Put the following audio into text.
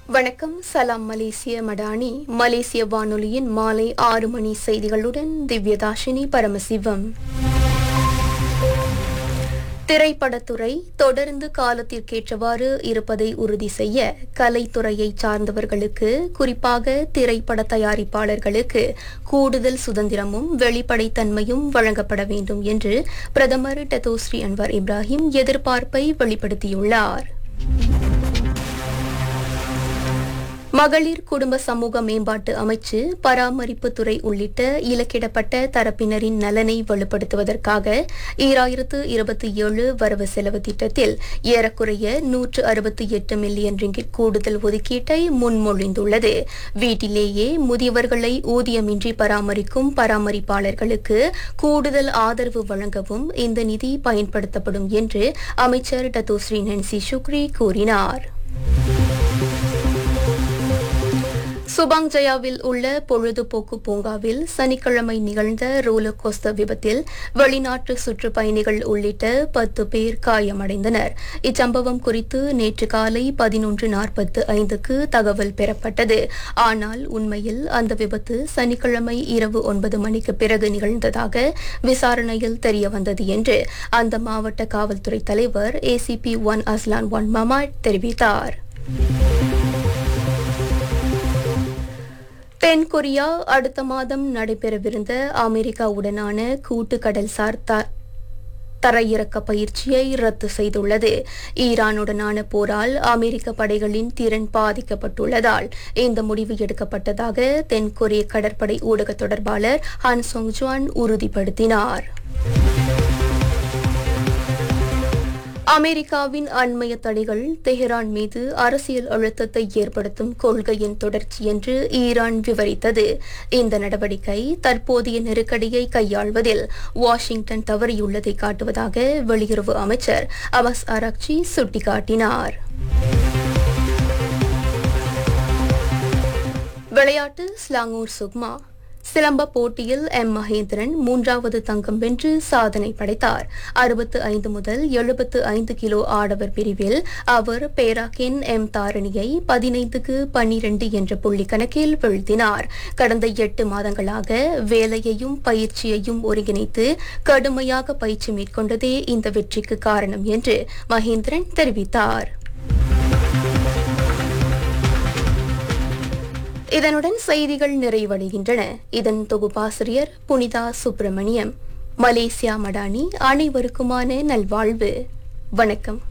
வணக்கம் சலாம் மலேசிய மடானி மலேசிய வானொலியின் மாலை ஆறு மணி செய்திகளுடன் திவ்யதாஷினி பரமசிவம் திரைப்படத்துறை தொடர்ந்து காலத்திற்கேற்றவாறு இருப்பதை உறுதி செய்ய கலைத்துறையைச் சார்ந்தவர்களுக்கு குறிப்பாக திரைப்பட தயாரிப்பாளர்களுக்கு கூடுதல் சுதந்திரமும் வெளிப்படைத்தன்மையும் வழங்கப்பட வேண்டும் என்று பிரதமர் டத்தோஸ்ரீ அன்வர் இப்ராஹிம் எதிர்பார்ப்பை வெளிப்படுத்தியுள்ளார் மகளிர் குடும்ப சமூக மேம்பாட்டு அமைச்சு பராமரிப்பு துறை உள்ளிட்ட இலக்கிடப்பட்ட தரப்பினரின் நலனை வலுப்படுத்துவதற்காக ஈராயிரத்து இருபத்தி ஏழு வரவு செலவு திட்டத்தில் ஏறக்குறைய நூற்று அறுபத்தி எட்டு மில்லியன் ரிங்கிட் கூடுதல் ஒதுக்கீட்டை முன்மொழிந்துள்ளது வீட்டிலேயே முதியவர்களை ஊதியமின்றி பராமரிக்கும் பராமரிப்பாளர்களுக்கு கூடுதல் ஆதரவு வழங்கவும் இந்த நிதி பயன்படுத்தப்படும் என்று அமைச்சர் டத்தோஸ்ரீ நன்சி சுக்ரி கூறினார் சுபாங் ஜயாவில் உள்ள பொழுதுபோக்கு பூங்காவில் சனிக்கிழமை நிகழ்ந்த ரோலர் கோஸ்டர் விபத்தில் வெளிநாட்டு சுற்றுப்பயணிகள் உள்ளிட்ட பத்து பேர் காயமடைந்தனர் இச்சம்பவம் குறித்து நேற்று காலை பதினொன்று நாற்பத்து ஐந்துக்கு தகவல் பெறப்பட்டது ஆனால் உண்மையில் அந்த விபத்து சனிக்கிழமை இரவு ஒன்பது மணிக்கு பிறகு நிகழ்ந்ததாக விசாரணையில் தெரியவந்தது என்று அந்த மாவட்ட காவல்துறை தலைவர் ACP Wan Azlan Wan Mamat தெரிவித்தார் தென் கொரியா அடுத்த மாதம் நடைபெறவிருந்த அமெரிக்காவுடனான கூட்டு கடல்சார் த- தரையிறக்க பயிற்சியை ரத்து செய்துள்ளது ஈரானுடனான போரால் அமெரிக்க படைகளின் திறன் பாதிக்கப்பட்டுள்ளதால் இந்த முடிவு எடுக்கப்பட்டதாக தென் கொரிய கடற்படை ஊடக தொடர்பாளர் ஹான் சொங் ஜுவான் உறுதிப்படுத்தினார் அமெரிக்காவின் அண்மைய தடைகள் தெஹ்ரான் மீது அரசியல் அழுத்தத்தை ஏற்படுத்தும் கொள்கையின் தொடர்ச்சி என்று ஈரான் விவரித்தது இந்த நடவடிக்கை தற்போதைய நெருக்கடியை கையாள்வதில் வாஷிங்டன் தவறியுள்ளதை காட்டுவதாக வெளியுறவு அமைச்சர் அபாஸ் ஆராக்சி சுட்டிக்காட்டினார் விளையாட்டு ஸ்லாங்கூர் சுக்மா சிலம்ப போட்டியில் எம் மகேந்திரன் மூன்றாவது தங்கம் வென்று சாதனை படைத்தார் அறுபத்து ஐந்து முதல் எழுபத்து ஐந்து கிலோ ஆடவர் பிரிவில் அவர் பேராக்கின் எம் தாரணியை பதினைந்துக்கு பன்னிரண்டு என்ற புள்ளி கணக்கில் வீழ்த்தினார் கடந்த எட்டு மாதங்களாக வேலையையும் பயிற்சியையும் ஒருங்கிணைத்து கடுமையாக பயிற்சி மேற்கொண்டதே இந்த வெற்றிக்கு காரணம் என்று மகேந்திரன் தெரிவித்தார் இதனுடன் செய்திகள் நிறைவடைகின்றன இதன் தொகுப்பாசிரியர் புனிதா சுப்பிரமணியம் மலேசியா மடானி அனைவருக்குமான நல்வாழ்வு வணக்கம்